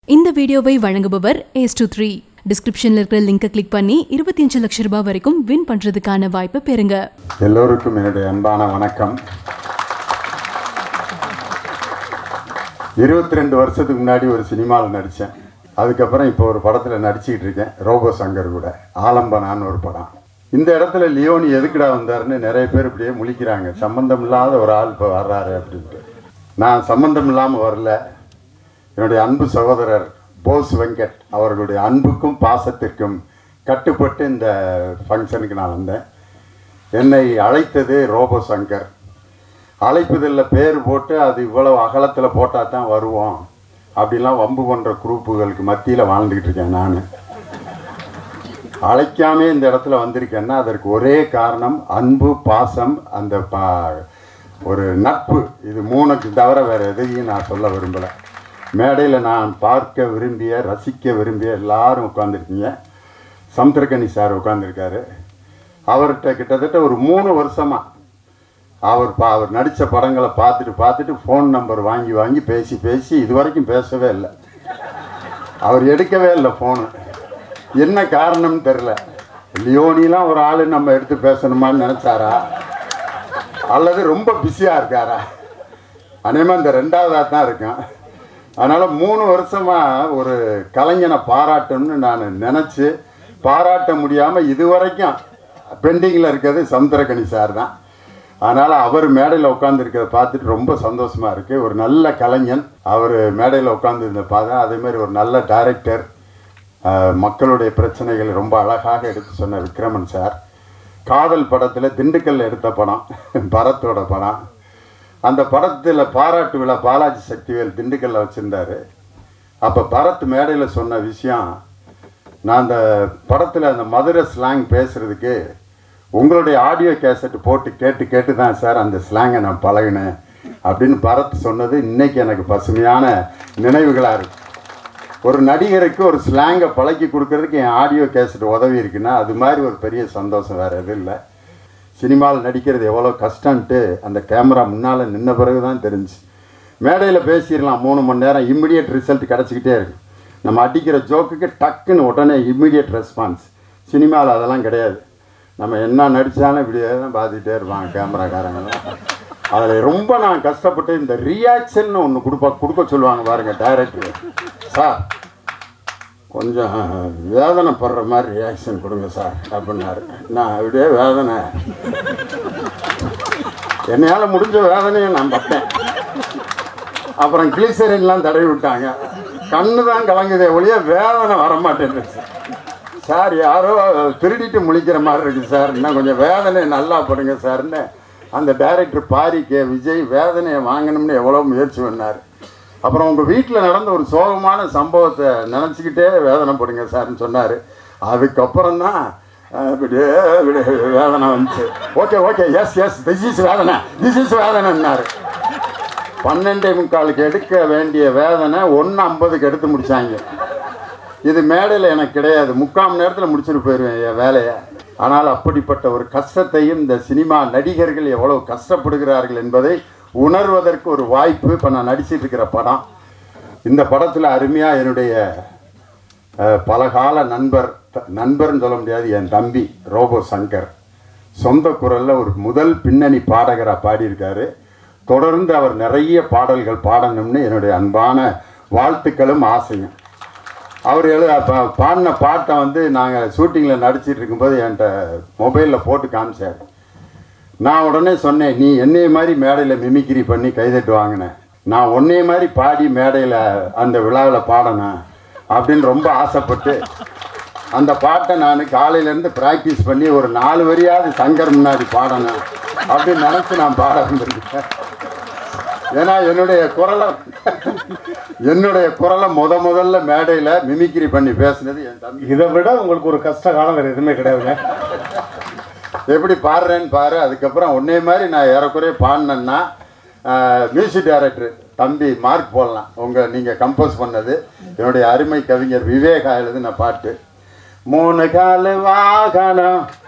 இந்த வீடியோவை வழங்குபவர் ஏஸ் டூ த்ரீ டிஸ்கிரிப்ஷன்ல இருக்கிற லிங்கை கிளிக் பண்ணி இருபத்தி அஞ்சு லட்சம் ரூபாய் வரைக்கும் வின் பண்றதுக்கான வாய்ப்பை பெறுங்க எல்லோருக்கும் என்னுடைய அன்பான வணக்கம் இருபத்தி ரெண்டு வருஷத்துக்கு முன்னாடி ஒரு சினிமாவில் நடித்தேன் அதுக்கப்புறம் இப்போ ஒரு படத்தில் நடிச்சுக்கிட்டு இருக்கேன் ரோபோ சங்கர் கூட ஆலம்பனான்னு ஒரு படம் இந்த இடத்துல லியோனி எதுக்குடா வந்தாருன்னு நிறைய பேர் இப்படியே முழிக்கிறாங்க சம்பந்தம் இல்லாத ஒரு ஆள் இப்போ வர்றாரு அப்படின்ட்டு நான் சம்பந்தம் இல்லாமல் வரல என்னுடைய அன்பு சகோதரர் போஸ் வெங்கட் அவர்களுடைய அன்புக்கும் பாசத்திற்கும் கட்டுப்பட்டு இந்த ஃபங்க்ஷனுக்கு நான் வந்தேன் என்னை அழைத்தது ரோபோ சங்கர் அழைப்புதலில் பேர் போட்டு அது இவ்வளவு அகலத்தில் போட்டால் தான் வருவோம் அப்படிலாம் வம்பு பண்ணுற குரூப்புகளுக்கு மத்தியில் வாழ்ந்துக்கிட்டு இருக்கேன் நான் அழைக்காமே இந்த இடத்துல வந்திருக்கேன்னா அதற்கு ஒரே காரணம் அன்பு பாசம் அந்த பா ஒரு நட்பு இது மூணுக்கு தவிர வேறு எதையும் நான் சொல்ல விரும்பலை மேடையில் நான் பார்க்க விரும்பிய ரசிக்க விரும்பிய எல்லாரும் உட்காந்துருக்கீங்க சமுத்திரக்கனி சார் உட்காந்துருக்காரு அவர்கிட்ட கிட்டத்தட்ட ஒரு மூணு வருஷமாக அவர் பா அவர் நடித்த படங்களை பார்த்துட்டு பார்த்துட்டு ஃபோன் நம்பர் வாங்கி வாங்கி பேசி பேசி இது வரைக்கும் பேசவே இல்லை அவர் எடுக்கவே இல்லை ஃபோனு என்ன காரணம்னு தெரில லியோனிலாம் ஒரு ஆள் நம்ம எடுத்து பேசணுமான்னு நினச்சாரா அல்லது ரொம்ப பிஸியாக இருக்காரா அநேகமாக இந்த ரெண்டாவதாக தான் இருக்கேன் அதனால் மூணு வருஷமாக ஒரு கலைஞனை பாராட்டணும்னு நான் நினச்சி பாராட்ட முடியாமல் இது வரைக்கும் பெண்டிங்கில் இருக்கிறது சமுத்திரக்கனி சார் தான் அதனால் அவர் மேடையில் உட்காந்துருக்கிறத பார்த்துட்டு ரொம்ப சந்தோஷமாக இருக்குது ஒரு நல்ல கலைஞன் அவர் மேடையில் உட்காந்துருந்த பார்த்தா அதேமாதிரி ஒரு நல்ல டைரக்டர் மக்களுடைய பிரச்சனைகளை ரொம்ப அழகாக எடுத்து சொன்ன விக்ரமன் சார் காதல் படத்தில் திண்டுக்கல்ல எடுத்த படம் பரத்தோட படம் அந்த படத்தில் பாராட்டு விழா பாலாஜி சக்திவேல் திண்டுக்கல்ல வச்சுருந்தாரு அப்போ பரத் மேடையில் சொன்ன விஷயம் நான் அந்த படத்தில் அந்த மதுரை ஸ்லாங் பேசுகிறதுக்கு உங்களுடைய ஆடியோ கேசட் போட்டு கேட்டு கேட்டு தான் சார் அந்த ஸ்லாங்கை நான் பழகினேன் அப்படின்னு பரத் சொன்னது இன்னைக்கு எனக்கு பசுமையான நினைவுகளாக இருக்கு ஒரு நடிகருக்கு ஒரு ஸ்லாங்கை பழக்கி கொடுக்கறதுக்கு என் ஆடியோ கேசட் உதவி இருக்குன்னா அது மாதிரி ஒரு பெரிய சந்தோஷம் வேறு எதுவும் இல்லை சினிமாவில் நடிக்கிறது எவ்வளோ கஷ்டன்ட்டு அந்த கேமரா முன்னால் நின்ன பிறகு தான் தெரிஞ்சு மேடையில் பேசிடலாம் மூணு மணி நேரம் இம்மிடியட் ரிசல்ட் கிடச்சிக்கிட்டே இருக்கு நம்ம அடிக்கிற ஜோக்குக்கு டக்குன்னு உடனே இம்மிடியட் ரெஸ்பான்ஸ் சினிமாவில் அதெல்லாம் கிடையாது நம்ம என்ன நடித்தாலும் இப்படியே தான் பார்த்துக்கிட்டே இருப்பாங்க கேமராக்காரங்களாம் அதில் ரொம்ப நான் கஷ்டப்பட்டு இந்த ரியாக்ஷன் ஒன்று கொடுப்பா கொடுக்க சொல்லுவாங்க பாருங்க டைரக்டர் சார் கொஞ்சம் வேதனைப்படுற மாதிரி ரியாக்ஷன் கொடுங்க சார் அப்படின்னாரு நான் அப்படியே வேதனை என்னையால் முடிஞ்ச வேதனையை நான் பட்டேன் அப்புறம் கிளிசரின்லாம் தடவி விட்டாங்க கண்ணு தான் கலங்குதே ஒழிய வேதனை வர மாட்டேன்னுச்சு சார் யாரோ திருடிட்டு முழிக்கிற மாதிரி இருக்குது சார் இன்னும் கொஞ்சம் வேதனை நல்லா படுங்க சார்னு அந்த டைரக்டர் பாரி கே விஜய் வேதனையை வாங்கணும்னு எவ்வளோ முயற்சி பண்ணார் அப்புறம் உங்கள் வீட்டில் நடந்த ஒரு சோகமான சம்பவத்தை நினச்சிக்கிட்டே வேதனைப்படுங்க சார்னு சொன்னார் அதுக்கப்புறம் தான் இப்படியே இப்படி வேதனை வந்துச்சு okay okay yes yes this is வேதனை திஸ் இஸ் வேதனைன்னாரு பன்னெண்டே முக்காலுக்கு எடுக்க வேண்டிய வேதனை ஒன்று ஐம்பதுக்கு எடுத்து முடித்தாங்க இது மேடையில் எனக்கு கிடையாது முக்கால் மணி நேரத்தில் முடிச்சுட்டு போயிடுவேன் என் வேலையை ஆனால் அப்படிப்பட்ட ஒரு கஷ்டத்தையும் இந்த சினிமா நடிகர்கள் எவ்வளவு கஷ்டப்படுகிறார்கள் என்பதை உணர்வதற்கு ஒரு வாய்ப்பு இப்போ நான் நடிச்சிட்டு இருக்கிற படம் இந்த படத்தில் அருமையாக என்னுடைய அஹ், பலகால நண்பர் த- நண்பர்னு சொல்ல முடியாது என் தம்பி ரோபோ சங்கர் சொந்த குரலில் ஒரு முதல் பின்னணி பாடகராக பாடியிருக்காரு தொடர்ந்து அவர் நிறைய பாடல்கள் பாடணும்னு என்னுடைய அன்பான வாழ்த்துக்களும் ஆசையும் அவர் எழுத பா- பாடின பாட்டை வந்து நாங்கள் ஷூட்டிங்கில் நடிச்சிட்டு இருக்கும்போது என்கிட்ட மொபைலில் போட்டு காமிச்சார் நான் உடனே சொன்னேன் நீ என்னைய மாதிரி மேடையில் மிமிக்ரி பண்ணி கைதட்டு வாங்கினேன் நான் உன்னைய மாதிரி பாடி மேடையில் அந்த விழாவில் பாடணும் அப்படின்னு ரொம்ப ஆசைப்பட்டு அந்த பாட்டை நான் காலையிலேருந்து ப்ராக்டிஸ் பண்ணி ஒரு நாலு வரியாவது சங்கர் முன்னாடி பாடணும் அப்படின்னு நினச்சி நான் பாட வந்திருக்கேன் ஏன்னா என்னுடைய குரலை என்னுடைய குரலை முத முதல்ல மேடையில் மிமிக்ரி பண்ணி பேசுனது என் தம்பி இதை விட உங்களுக்கு ஒரு கஷ்ட காலம் வேறு எதுவுமே கிடையாதுங்க எப்படி பாடுறேன்னு பாரு அதுக்கப்புறம் உன்னே மாதிரி நான் ஏறக்குறைய பாடினேன்னா மியூசிக் டைரக்டர் தம்பி மார்க் போடலாம் உங்கள் நீங்கள் கம்போஸ் பண்ணது என்னுடைய அருமை கவிஞர் விவேகா எழுதின பாட்டு மூணு காலு வாகனம்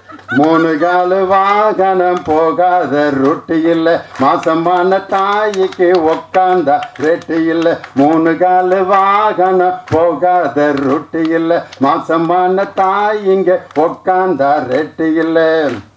மூணு காலு வாகனம் போகாத ரொட்டி இல்லை மாசமான தாய்க்கு உக்காந்த ரெட்டி இல்லை மூணு காலு வாகனம் போகாத ரொட்டி இல்லை மாசமான தாயிங்க உக்காந்த ரெட்டி இல்லை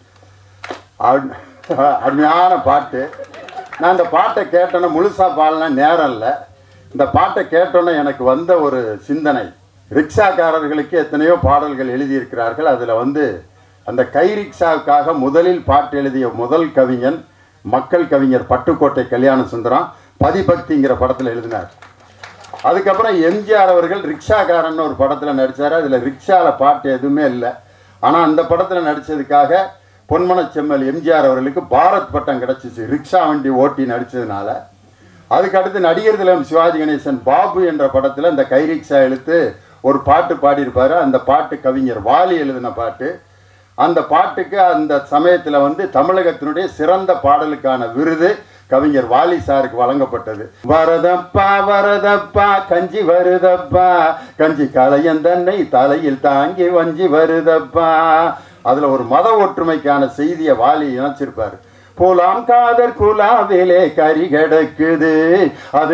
அரு- அருமையான பாட்டு நான் இந்த பாட்டை கேட்டோன்னே முழுசாக பாடலாம் நேரம் இல்லை இந்த பாட்டை கேட்டோன்னே எனக்கு வந்த ஒரு சிந்தனை ரிக்ஷாக்காரர்களுக்கு எத்தனையோ பாடல்கள் எழுதியிருக்கிறார்கள் அதில் வந்து அந்த கை ரிக்ஷாவுக்காக முதலில் பாட்டு எழுதிய முதல் கவிஞன் மக்கள் கவிஞர் பட்டுக்கோட்டை கல்யாண சுந்தரம் பதிபக்திங்கிற படத்தில் எழுதினார் அதுக்கப்புறம் எம்ஜிஆர் அவர்கள் ரிக்ஷாக்காரன் ஒரு படத்தில் நடித்தார் அதில் ரிக்ஷாவில் பாட்டு எதுவுமே இல்லை ஆனால் அந்த படத்தில் நடித்ததுக்காக பொன்மனச் செம்மல் எம்ஜிஆர் அவர்களுக்கு பாரத் பட்டம் கிடச்சிச்சு ரிக்ஷா வண்டி ஓட்டி நடித்ததுனால அதுக்கு அடுத்து நடிகர் திலகம் சிவாஜி கணேசன் பாபு என்ற படத்தில் இந்த கை ரிக்ஷா இழுத்து ஒரு பாட்டு பாடியிருப்பாரு அந்த பாட்டு கவிஞர் வாலி எழுதின பாட்டு அந்த பாட்டுக்கு அந்த சமயத்தில் வந்து தமிழகத்தினுடைய சிறந்த பாடலுக்கான விருது கவிஞர் வாலி சாருக்கு வழங்கப்பட்டது வரதப்பா வரதப்பா கஞ்சி வருதப்பா கஞ்சி கலையந்தன்னை தலையில் தாங்கி வஞ்சி வருதப்பா அதுல ஒரு மத ஒற்றுமைக்கான செய்தியை வாலி இணைச்சிருப்பாரு போலாம் காதர் குலாவிலே கறி கிடக்குது அது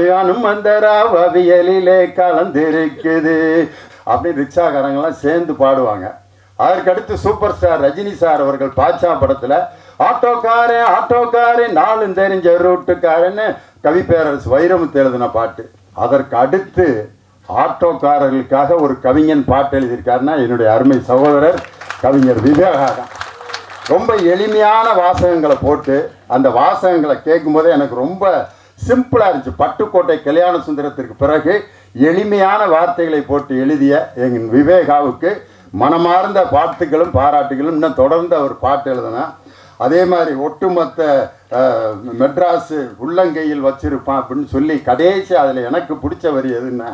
அனுமந்தராவியலிலே கலந்திருக்குது அப்படின்னு ரிக்ஷாக்காரங்கெல்லாம் சேர்ந்து பாடுவாங்க அதற்கடுத்து சூப்பர் ஸ்டார் ரஜினி சார் அவர்கள் பாட்சா படத்தில் ஆட்டோக்காரன் ஆட்டோக்காரன் நாளும் தெரிஞ்ச ரூட்டுக்காரன்னு கவிப்பேரரசு வைரமுத்து எழுதின பாட்டு அதற்கு அடுத்து ஆட்டோக்காரர்களுக்காக ஒரு கவிஞன் பாட்டு எழுதியிருக்காருன்னா என்னுடைய அருமை சகோதரர் கவிஞர் விவேகா தான் ரொம்ப எளிமையான வாசகங்களை போட்டு அந்த வாசகங்களை கேட்கும்போதே எனக்கு ரொம்ப சிம்பிளாக இருந்துச்சு பட்டுக்கோட்டை கல்யாண சுந்தரத்திற்கு பிறகு எளிமையான வார்த்தைகளை போட்டு எழுதிய எங்கள் விவேகாவுக்கு மனமார்ந்த வாழ்த்துக்களும் பாராட்டுகளும் இன்னும் தொடர்ந்து அவர் பாட்டு எழுதினா அதே மாதிரி ஒட்டுமொத்த அஹ், மெட்ராஸு உள்ளங்கையில் வச்சிருப்பான் அப்படின்னு சொல்லி கடைசி அதில் எனக்கு பிடிச்ச வரி எதுன்னா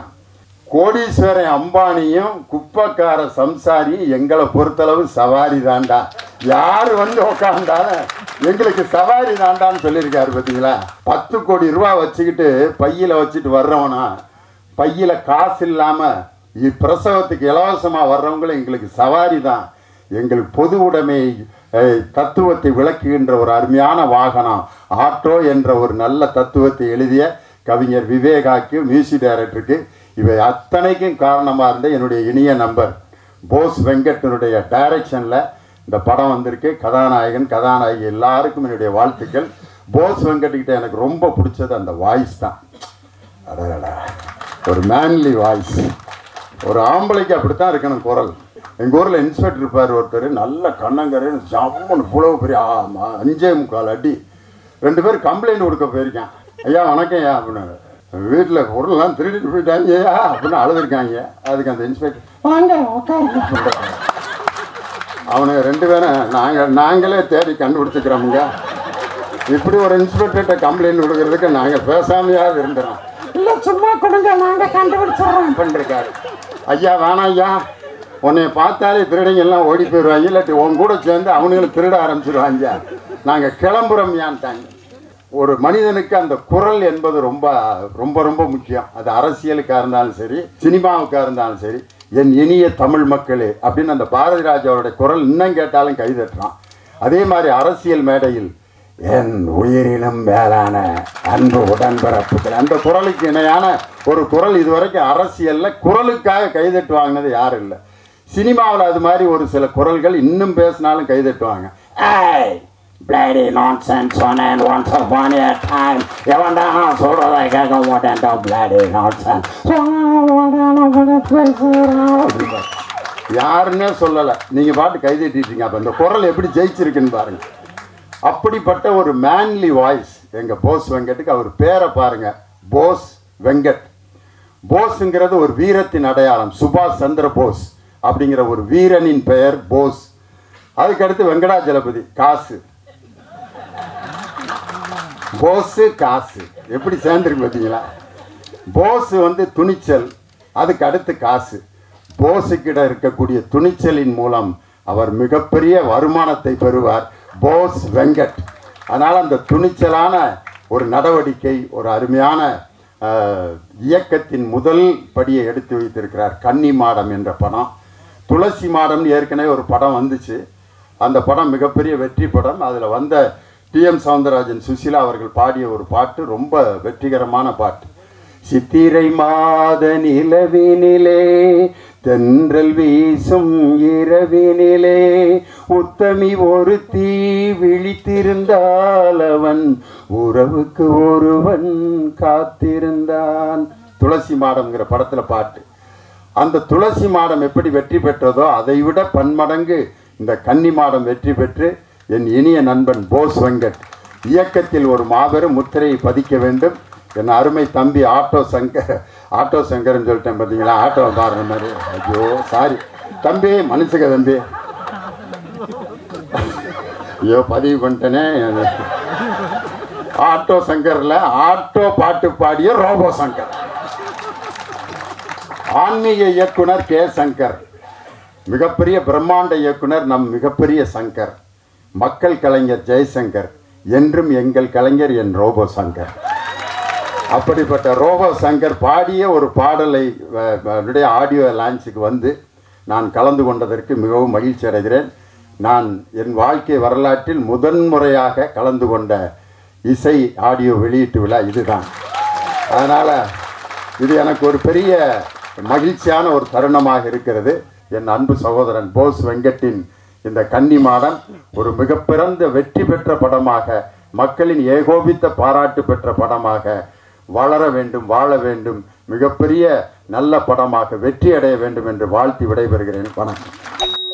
கோடீஸ்வரன் அம்பானியும் குப்பக்கார சம்சாரி எங்களை பொறுத்தளவு சவாரி தாண்டா யார் வந்து உக்காந்தாலும் எங்களுக்கு சவாரி தாண்டான்னு சொல்லியிருக்காரு பார்த்தீங்களா பத்து கோடி ரூபா வச்சுக்கிட்டு பையில வச்சுட்டு வர்றவனா பையில காசு இல்லாமல் பிரசவத்துக்கு இலவசமாக வர்றவங்களும் எங்களுக்கு சவாரி தான் எங்களுக்கு பொது உடைமை அஹ், தத்துவத்தை விளக்குகின்ற ஒரு அருமையான வாகனம் ஆட்டோ என்ற ஒரு நல்ல தத்துவத்தை எழுதிய கவிஞர் விவேகாக்கு மியூசிக் டைரக்டருக்கு இவை அத்தனைக்கும் காரணமாக இருந்த என்னுடைய இனிய நம்பர் போஸ் வெங்கட்டனுடைய டைரக்ஷனில் இந்த படம் வந்திருக்கு கதாநாயகன் கதாநாயகி எல்லாருக்கும் என்னுடைய வாழ்த்துக்கள் போஸ் வெங்கட்கிட்ட எனக்கு ரொம்ப பிடிச்சது அந்த வாய்ஸ் தான் அடடடா ஒரு மேன்லி வாய்ஸ் ஒரு ஆம்பளைக்கு அப்படித்தான் இருக்கணும் குரல் எங்கள் ஊரில் இன்ஸ்பெக்டர் இருப்பார் ஒருத்தர் நல்ல கண்ணங்கரேன்னு ஜம்முன்னு புலவு பெரிய ஆமா அஞ்சே முக்கால் அடி ரெண்டு பேரும் கம்ப்ளைண்ட் கொடுக்க போயிருக்கேன் ஐயா வணக்கம் ஐயா அப்படின்னு வீட்டில் பொருள்லாம் திருடிட்டு போயிட்டாங்க ஐயா அப்படின்னு அழுதுருக்காங்க அதுக்கு அந்த இன்ஸ்பெக்டர் வாங்க உட்காருங்க அவனுங்க ரெண்டு பேரும் நாங்கள் நாங்களே தேடி கண்டுபிடிச்சிக்கிறோமுங்க இப்படி ஒரு இன்ஸ்பெக்டர்கிட்ட கம்ப்ளைண்ட் கொடுக்கறதுக்கு நாங்கள் பேசாமையாவது இருந்துறோம் இல்லை சும்மா கொடுங்க நாங்கள் கண்டுபிடிச்சிடுறோம் பண்ணிருக்காரு ஐயா வேணாம் ஐயா உன்னை பார்த்தாலே திருடங்க எல்லாம் ஓடி போயிடுவாங்க இல்லாட்டி உன் கூட சேர்ந்து அவனுங்களும் திருட ஆரம்பிச்சிடுவாங்க நாங்கள் கிளம்புறோம்யான்ட்டாங்க ஒரு மனிதனுக்கு அந்த குரல் என்பது ரொம்ப ரொம்ப ரொம்ப முக்கியம் அது அரசியலுக்காக இருந்தாலும் சரி சினிமாவுக்காக இருந்தாலும் சரி என் இனிய தமிழ் மக்களே அப்படின்னு அந்த பாரதி ராஜாவோட குரல் இன்னும் கேட்டாலும் கைதட்டுறான் அதே மாதிரி அரசியல் மேடையில் என் உயிரினும் மேலான அன்பு உடன்பிறப்புகள் அந்த குரலுக்கு இணையான ஒரு குரல் இதுவரைக்கும் அரசியல்ல குரலுக்காக கைதட்டு வாங்கினது யாரும் இல்லை சினிமாவில் அது மாதிரி ஒரு சில குரல்கள் இன்னும் பேசினாலும் கைதட்டுவாங்க ஏய் bloody nonsense சொன்னேன் once upon a time எவன்டா நான் சொல்றதை கேட்க மாட்டேன்டா bloody nonsense யாருன்னே சொல்லலை நீங்கள் பாட்டு கைதட்டிட்டீங்க அப்போ இந்த குரல் எப்படி ஜெயிச்சிருக்குன்னு பாருங்க அப்படிப்பட்ட ஒரு மேன்லி வாய்ஸ் எங்கள் போஸ் வெங்கட்டுக்கு அவர் பேரை பாருங்க போஸ் வெங்கட் போஸுங்கிறது ஒரு வீரத்தின் அடையாளம் சுபாஷ் சந்திர போஸ் அப்படிங்கிற ஒரு வீரனின் பெயர் போஸ் அதுக்கடுத்து வெங்கடாஜலபதி காசு போஸு காசு எப்படி சேர்ந்துருக்கு பார்த்தீங்களா போஸ் வந்து துணிச்சல் அதுக்கு அடுத்து காசு போஸுக்கிட இருக்கக்கூடிய துணிச்சலின் மூலம் அவர் மிகப்பெரிய வருமானத்தை பெறுவார் போஸ் வெங்கட் அதனால் அந்த துணிச்சலான ஒரு நடவடிக்கை ஒரு அருமையான அஹ், இயக்கத்தின் முதல் படியை எடுத்து வைத்திருக்கிறார் கன்னி மாடம் என்ற படம் துளசி மாடம்னு ஏற்கனவே ஒரு படம் வந்துச்சு அந்த படம் மிகப்பெரிய வெற்றி படம் அதில் வந்த டிஎம் சவுந்தரராஜன் சுசீலா அவர்கள் பாடிய ஒரு பாட்டு ரொம்ப வெற்றிகரமான பாட்டு சித்திரை மாத நிலவினிலே தென்றல் வீசும் இரவினிலே உத்தமி ஒரு தீ விழித்திருந்தால் அவன் உறவுக்கு ஒருவன் காத்திருந்தான் துளசி மாடம்ங்கிற படத்துல பாட்டு அந்த துளசி மாடம் எப்படி வெற்றி பெற்றதோ அதை விட பன்மடங்கு இந்த கன்னி மாடம் வெற்றி பெற்று என் இனிய நண்பன் போஸ் வெங்கட் இயக்கத்தில் ஒரு மாபெரும் முத்திரையை பதிக்க வேண்டும் என் அருமை தம்பி ஆட்டோ சங்கர் ஆட்டோ சங்கர்னு சொல்லிட்டேன் பார்த்தீங்களா ஆட்டோ பாடுற மாதிரி ஐயோ சாரி தம்பி மனுஷங்க தம்பி ஐயோ பதிவு பண்ணிட்டேனே ஆட்டோ சங்கர்ல ஆட்டோ பாட்டு பாடிய ரோபோ சங்கர் ஆன்மீக இயக்குனர் கே சங்கர் மிகப்பெரிய பிரம்மாண்ட இயக்குனர் நம் மிகப்பெரிய சங்கர் மக்கள் கலைஞர் ஜெய்சங்கர் என்றும் எங்கள் கலைஞர் என் ரோபோ சங்கர் அப்படிப்பட்ட ரோபோ சங்கர் பாடிய ஒரு பாடலை வ- வ- அவருடைய ஆடியோ லான்ச்சுக்கு வந்து நான் கலந்து கொண்டதற்கு மிகவும் மகிழ்ச்சி அடைகிறேன் நான் என் வாழ்க்கை வரலாற்றில் முதன்முறையாக கலந்து கொண்ட இசை ஆடியோ வெளியீட்டு விழா இதுதான் அதனால் இது எனக்கு ஒரு பெரிய மகிழ்ச்சியான ஒரு தருணமாக இருக்கிறது என் அன்பு சகோதரன் போஸ் வெங்கட்டின் இந்த கன்னி மாடம் ஒரு மிக பிறந்த வெற்றி பெற்ற படமாக மக்களின் ஏகோபித்த பாராட்டு பெற்ற படமாக வளர வேண்டும் வாழ வேண்டும் மிகப்பெரிய நல்ல படமாக வெற்றி அடைய வேண்டும் என்று வாழ்த்தி விடைபெறுகிறேன் வணக்கம்